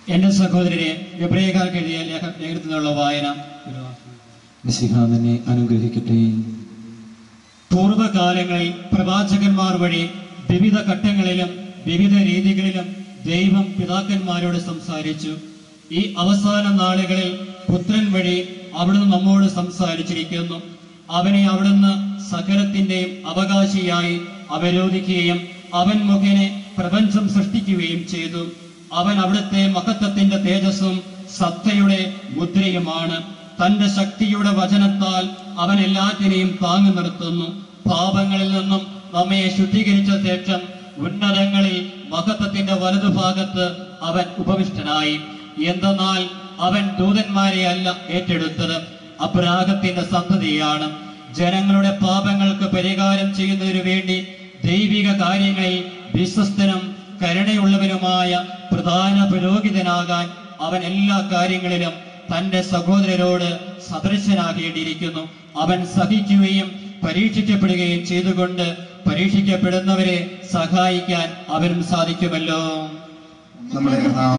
എന്റെ സഹോദരരെ എബ്രേയക്കാർക്ക് എഴുതിയ ലേഖ ലേഖനത്തിൽ നിന്നുള്ള വായന മിശിഹ നിന്നെ അനുഗ്രഹിക്കട്ടെ പൂർവ്വകാലങ്ങളിൽ പ്രവാചകന്മാർ വഴി വിവിധ ഘട്ടങ്ങളിലും വിവിധ രീതികളിലും ദൈവം പിതാക്കന്മാരോട് സംസാരിച്ചു ഈ അവസാന നാളുകളിൽ പുത്രൻ വഴി അവിടുന്ന് നമ്മോട് സംസാരിച്ചിരിക്കുന്നു അവനെ അവിടുന്ന് സകലത്തിന്റെയും അവകാശിയായി അവരോധിക്കുകയും അവൻ മുഖേനെ പ്രപഞ്ചം സൃഷ്ടിക്കുകയും ചെയ്തു അവൻ അവിടുത്തെ മഹത്വത്തിന്റെ തേജസ്സും സത്തയുടെ മുദ്രയുമാണ് തന്റെ ശക്തിയുടെ വചനത്താൽ അവൻ എല്ലാറ്റിനെയും താങ്ങി നിർത്തുന്നു പാപങ്ങളിൽ നിന്നും നമ്മെ ശുദ്ധീകരിച്ച ശേഷം ഉന്നതങ്ങളിൽ മഹത്വത്തിന്റെ വലതുഭാഗത്ത് അവൻ ഉപവിഷ്ടനായി എന്തെന്നാൽ അവൻ ദൂതന്മാരെ അല്ല ഏറ്റെടുത്തത് അബ്രാഹത്തിന്റെ സന്തതിയാണ് ജനങ്ങളുടെ പാപങ്ങൾക്ക് പരിഹാരം ചെയ്യുന്നതിനു വേണ്ടി ദൈവിക കാര്യങ്ങളിൽ വിശ്വസ്തനും കരുണയുള്ളവനുമായ പ്രധാന പുരോഹിതനാകാൻ അവൻ എല്ലാ കാര്യങ്ങളിലും തന്റെ സഹോദരരോട് സദൃശനാകേണ്ടിയിരിക്കുന്നു അവൻ സഹിക്കുകയും പരീക്ഷിക്കപ്പെടുകയും ചെയ്തുകൊണ്ട് പരീക്ഷിക്കപ്പെടുന്നവരെ സഹായിക്കാൻ അവനും സാധിക്കുമല്ലോ നമ്മുടെ കർത്താവ്